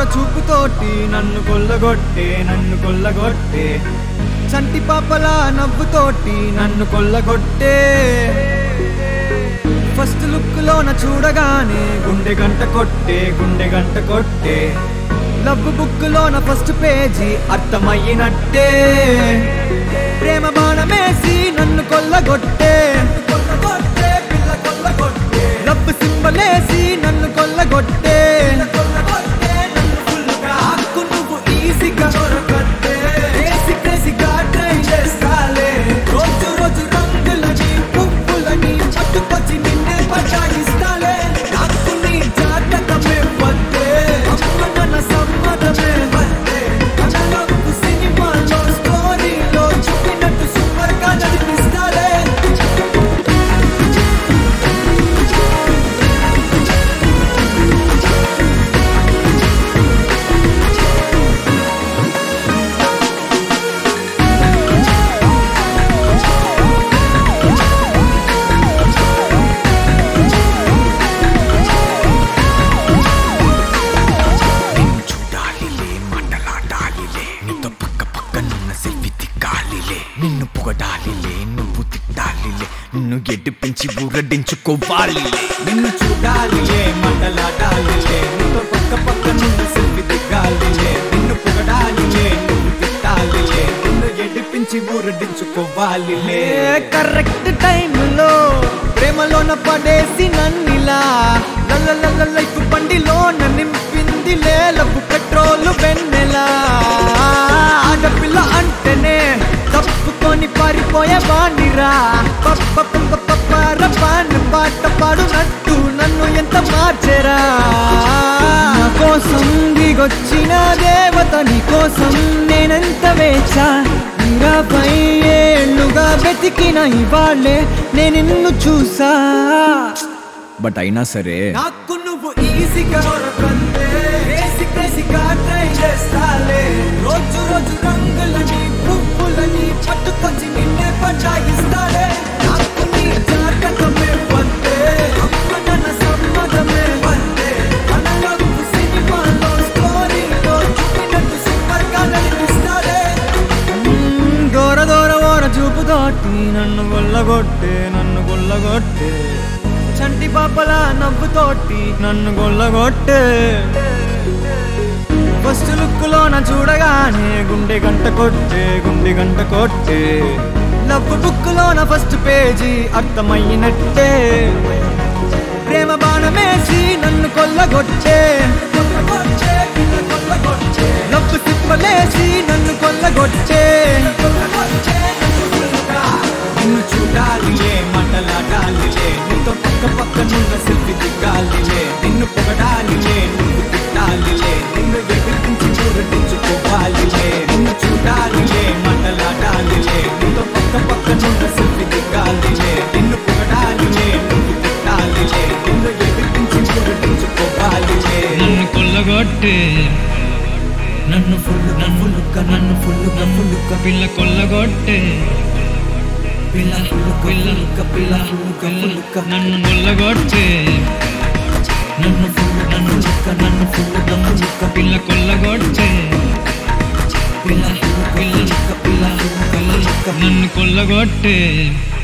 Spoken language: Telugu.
ఓర చూపుతోటి నన్ను కొల్లగొట్టే నన్ను కొల్లగొట్టే చంటి పాపల నవ్వుతోటి నన్ను కొల్లగొట్టే ఫస్ట్ లుక్ లోన చూడగానే గుండె గంట కొట్టే గుండె గంట కొట్టే లవ్ బుక్ లోన ఫస్ట్ పేజీ అర్థమయ్యినట్టే ప్రేమ బాణమేసి నన్ను కొల్లగొట్టే లవ్ సింబలేసి నన్ను కొల్లగొట్టే హక్కు నువ్వు ఈజీగా దొరకట్టే క్రేజీ క్రేజీగా ట్రై చేస్తాలే రోజు రోజు రంగులని పువ్వులని పట్టుకొచ్చి నిన్నే పటాయిస్తాలే నాకు నీ జాతకమే వద్దే అమ్మ నన్న సమ్మతమే వద్దే కథలకు సినిమాలో స్టోరీలో చెప్పినట్టు సూపర్ గా నడిపిస్తాలే నిన్ను చూడాలిలే మాటలాడాలిలే నీతో పక్క పక్కనున్న సెల్ఫీ తిక్కాలిలే నిన్ను పొగడాలిలే నువ్వు తిట్టాలిలే నిన్ను ఎడ్డిపించి ఊరడించుకోవాలిలే నిన్ను చూడాలిలే మంటలాడాలిలే నీతో పక్క పక్క నుండి సెల్ఫీ దిగాలిలే నిన్ను పొగడాలిలే నువ్వు తిట్టాలిలే నిన్ను ఎడిపించి ఊరడించుకోవాలిలే కరెక్ట్ టైంలో ప్రేమలోన పడేసి నన్నిలా లల్ల లైఫ్ బండిలో నింపింది లేలపు పెట్రోల్ వెన్నెలా ఆడపిల్ల అంటేనే తప్పుకొని పారిపోయే బాండిరా పప్ప పప్ప పప్పర పాన్ పాట పాడునట్టు నన్ను ఎంత మార్చెరా నా కోసం దిగొచ్చిన దేవత నీ కోసం నేనెంత వేచా ఇరవై ఏళ్ళుగా వెతికిన ఇవాళ్ళే నేను నిన్ను చూసా బట్ అయినా సరే నాకు నువ్వు ఈజీగా దొరకందే క్రేజీ క్రేజీగా ట్రై చేస్తాలే రోజు రోజు రంగులని పువ్వులని పట్టుకొచ్చి నిన్నే పటాయిస్తాలే నాకు నీ జాతకమే వద్దే అమ్మ నన్న సమ్మతమే వద్దే మనలకు సినిమాలో స్టోరీలో చూపినట్టు సూపర్ గా నడిపిస్తాలే దూర దూర ఓర చూపుతోటి నన్ను గొల్లగొట్టే నన్ను గొల్లగొట్టే చంటి పాపల నవ్వుతోటి నన్ను గొల్లగొట్టే ఫస్ట్ లుక్ లోన చూడగానే గుండె గంట కొట్టే గుండె గంట కొట్టే లవ్ బుక్ లోన ఫస్ట్ పేజీ అర్థమయ్యినట్టే ప్రేమ బాణమేసి నన్ను కొల్లగొట్టే లవ్ సిప్పలేసి నన్ను కొల్లగొట్టే నిన్ను చూడాలిలే మాటలాడాలిలే నీతో పక్క పక్క నున్న సెల్ఫీ దిగాలిలే నిన్ను పొగడాలిలే నువ్వు తిట్టాలిలే నిన్ను ఎగిరించి చూరటించుకోవాలిలే నిన్ను చూడాలిలే మాటలాడాలిలే నీతో పక్క పక్క నున్న సెల్ఫీ దిగాలిలే నిన్ను పొగడాలిలే నువ్వు తిట్టాలిలే నిన్ను ఎగిరించి చూరటించుకోవాలిలే నన్ను కొల్లగొట్టే నన్ను ఫుల్ నన్ను లుక్క నన్ను ఫుల్ ఫుల్లుక్క పిల్ల కొల్లగొట్టే పిల్ల పిల్ల లుక్క పిల్ల ఫుల్లుక్క ఫుల్లుక్క నన్ను కొల్లగొట్టే నన్ను ఫుల్ నన్ను లుక్క నన్ను ఫుల్లుక్క ఫుల్లుక్క పిల్ల కొల్లగొట్టే పిల్ల పిల్ల లుక్క పిల్ల ఫుల్లుక్క ఫుల్లుక్క నన్ను కొల్లగొట్టే